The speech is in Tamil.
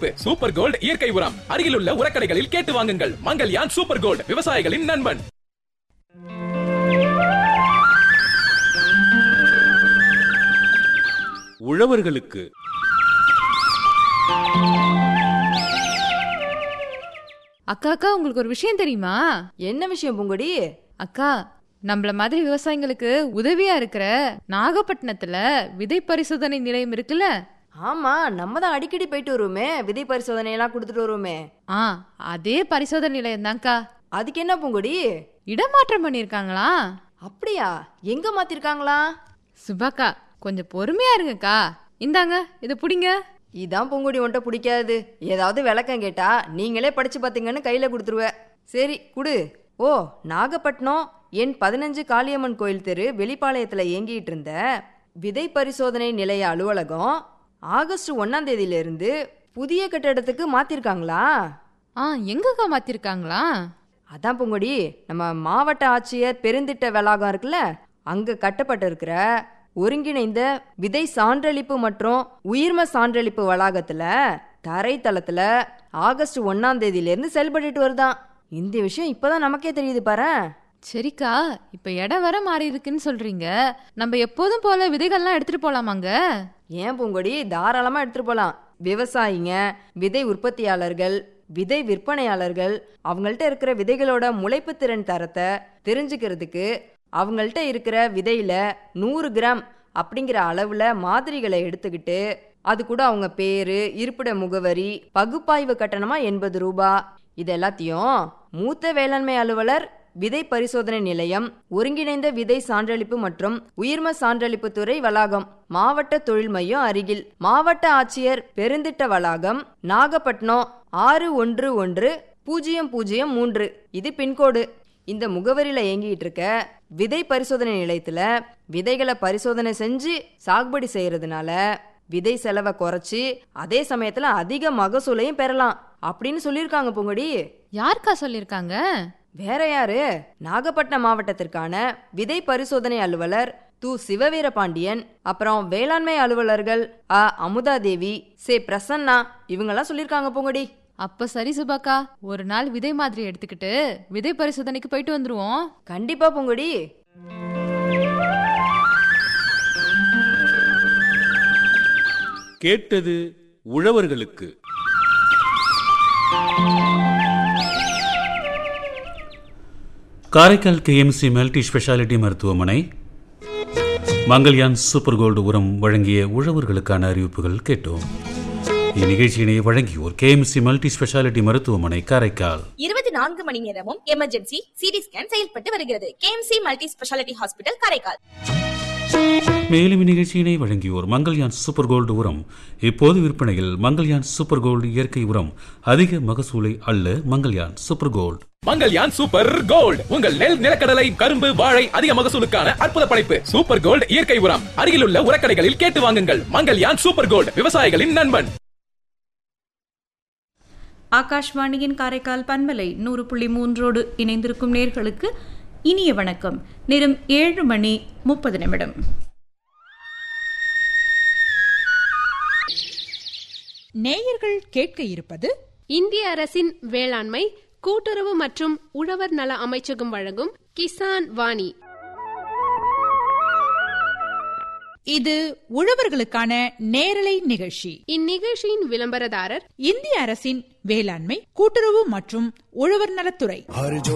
படைப்பு சூப்பர் கோல்ட் இயற்கை உரம் அருகிலுள்ள உரக்கடைகளில் கேட்டு வாங்குங்கள் மங்கல்யான் சூப்பர் கோல்ட் விவசாயிகளின் நண்பன் உழவர்களுக்கு அக்கா அக்கா உங்களுக்கு ஒரு விஷயம் தெரியுமா என்ன விஷயம் பூங்கொடி அக்கா நம்மள மாதிரி விவசாயிங்களுக்கு உதவியா இருக்கிற நாகப்பட்டினத்துல விதை பரிசோதனை நிலையம் இருக்குல்ல ஆமா நம்ம தான் அடிக்கடி போயிட்டு வருவோமே விதை பரிசோதனை எல்லாம் கொடுத்துட்டு வருவோமே ஆ அதே பரிசோதனை நிலையம் தான்க்கா அதுக்கு என்ன பூங்கொடி இடமாற்றம் பண்ணிருக்காங்களா அப்படியா எங்க மாத்திருக்காங்களா சுபாக்கா கொஞ்சம் பொறுமையா இருங்கக்கா இந்தாங்க இதை புடிங்க இதான் பூங்கொடி உன்ட்ட பிடிக்காது ஏதாவது விளக்கம் கேட்டா நீங்களே படிச்சு பார்த்தீங்கன்னு கையில கொடுத்துருவ சரி குடு ஓ நாகப்பட்டினம் என் பதினஞ்சு காளியம்மன் கோயில் தெரு வெளிப்பாளையத்துல இயங்கிட்டு இருந்த விதை பரிசோதனை நிலைய அலுவலகம் ஆகஸ்ட் ஒன்னாம் தேதியில இருந்து புதிய கட்டடத்துக்கு மாத்திருக்காங்களா ஆ எங்கக்கா மாத்திருக்காங்களா அதான் பூங்கொடி நம்ம மாவட்ட ஆட்சியர் பெருந்திட்ட வளாகம் இருக்குல்ல அங்க கட்டப்பட்டிருக்கிற ஒருங்கிணைந்த விதை சான்றளிப்பு மற்றும் உயிர்ம சான்றளிப்பு வளாகத்துல தரைத்தளத்துல ஆகஸ்ட் ஒன்னாம் தேதியில இருந்து செயல்பட்டுட்டு வருதாம் இந்த விஷயம் இப்பதான் நமக்கே தெரியுது பாரு சரிக்கா இப்ப இடம் வர மாறி இருக்குன்னு சொல்றீங்க நம்ம எப்போதும் போல விதைகள்லாம் எடுத்துட்டு போலாமாங்க ஏன் பூங்கொடி தாராளமா எடுத்துட்டு போலாம் விவசாயிங்க விதை உற்பத்தியாளர்கள் விதை விற்பனையாளர்கள் அவங்கள்ட்ட இருக்கிற விதைகளோட முளைப்பு திறன் தரத்தை தெரிஞ்சுக்கிறதுக்கு அவங்கள்ட்ட இருக்கிற விதையில நூறு கிராம் அப்படிங்கிற அளவுல மாதிரிகளை எடுத்துக்கிட்டு அது கூட அவங்க பேரு இருப்பிட முகவரி பகுப்பாய்வு கட்டணமா எண்பது ரூபா இது எல்லாத்தையும் மூத்த வேளாண்மை அலுவலர் விதை பரிசோதனை நிலையம் ஒருங்கிணைந்த விதை சான்றளிப்பு மற்றும் உயிர்ம சான்றளிப்பு துறை வளாகம் மாவட்ட தொழில் மையம் அருகில் மாவட்ட ஆட்சியர் பெருந்திட்ட வளாகம் நாகப்பட்டினம் ஆறு ஒன்று ஒன்று பூஜ்ஜியம் பூஜ்ஜியம் மூன்று இது பின்கோடு இந்த முகவரியில இயங்கிட்டு இருக்க விதை பரிசோதனை நிலையத்துல விதைகளை பரிசோதனை செஞ்சு சாகுபடி செய்யறதுனால விதை செலவை குறைச்சி அதே சமயத்துல அதிக மகசூலையும் பெறலாம் அப்படின்னு சொல்லியிருக்காங்க பொங்கடி யாருக்கா சொல்லிருக்காங்க வேற யாரு நாகப்பட்டினம் மாவட்டத்திற்கான விதை பரிசோதனை அலுவலர் து சிவவீரபாண்டியன் அப்புறம் வேளாண்மை அலுவலர்கள் அ அமுதாதேவி சே பிரசன்னா இவங்கெல்லாம் சொல்லியிருக்காங்க பொங்கடி அப்ப சரி சுபாக்கா ஒரு நாள் விதை மாதிரி எடுத்துக்கிட்டு விதை பரிசோதனைக்கு போயிட்டு வந்துருவோம் கண்டிப்பா பொங்கடி கேட்டது உழவர்களுக்கு காரைக்கால் கேஎம்சி மல்டி ஸ்பெஷாலிட்டி மருத்துவமனை மங்கல்யான் சூப்பர் கோல்டு உரம் வழங்கிய உழவர்களுக்கான அறிவிப்புகள் கேட்டோம் இந்நிகழ்ச்சியினை வழங்கியோர் கேஎம்சி மல்டி ஸ்பெஷாலிட்டி மருத்துவமனை காரைக்கால் இருபத்தி நான்கு மணி நேரமும் எமர்ஜென்சி சிடி ஸ்கேன் செயல்பட்டு வருகிறது KMC multi speciality hospital Karaikal மேலும் இந்நிகழ்ச்சியினை வழங்கியோர் மங்கல்யான் சூப்பர் கோல்டு உரம் இப்போது விற்பனையில் மங்கல்யான் சூப்பர் கோல்டு இயற்கை உரம் அதிக மகசூலை அல்ல Mangalyaan super gold Mangalyaan super gold உங்கள் நெல் நிலக்கடலை கரும்பு வாழை அதிக மகசூலுக்கான அற்புத படைப்பு சூப்பர் கோல்ட் இயற்கை உரம் அருகிலுள்ள உரக்கடைகளில் கேட்டு வாங்குங்கள் மங்கல்யான் சூப்பர் கோல்ட் விவசாயிகளின் நண்பன் ஆகாஷ்வாணியின் காரைக்கால் பண்பலை நூறு புள்ளி மூன்றோடு இணைந்திருக்கும் நேர்களுக்கு இனிய வணக்கம் நேரம் ஏழு மணி முப்பது நிமிடம் நேயர்கள் கேட்க இருப்பது இந்திய அரசின் வேளாண்மை கூட்டுறவு மற்றும் உழவர் நல அமைச்சகம் வழங்கும் கிசான் வாணி இது உழவர்களுக்கான நேரலை நிகழ்ச்சி இந்நிகழ்ச்சியின் விளம்பரதாரர் இந்திய அரசின் வேளாண்மை கூட்டுறவு மற்றும் உழவர் நலத்துறை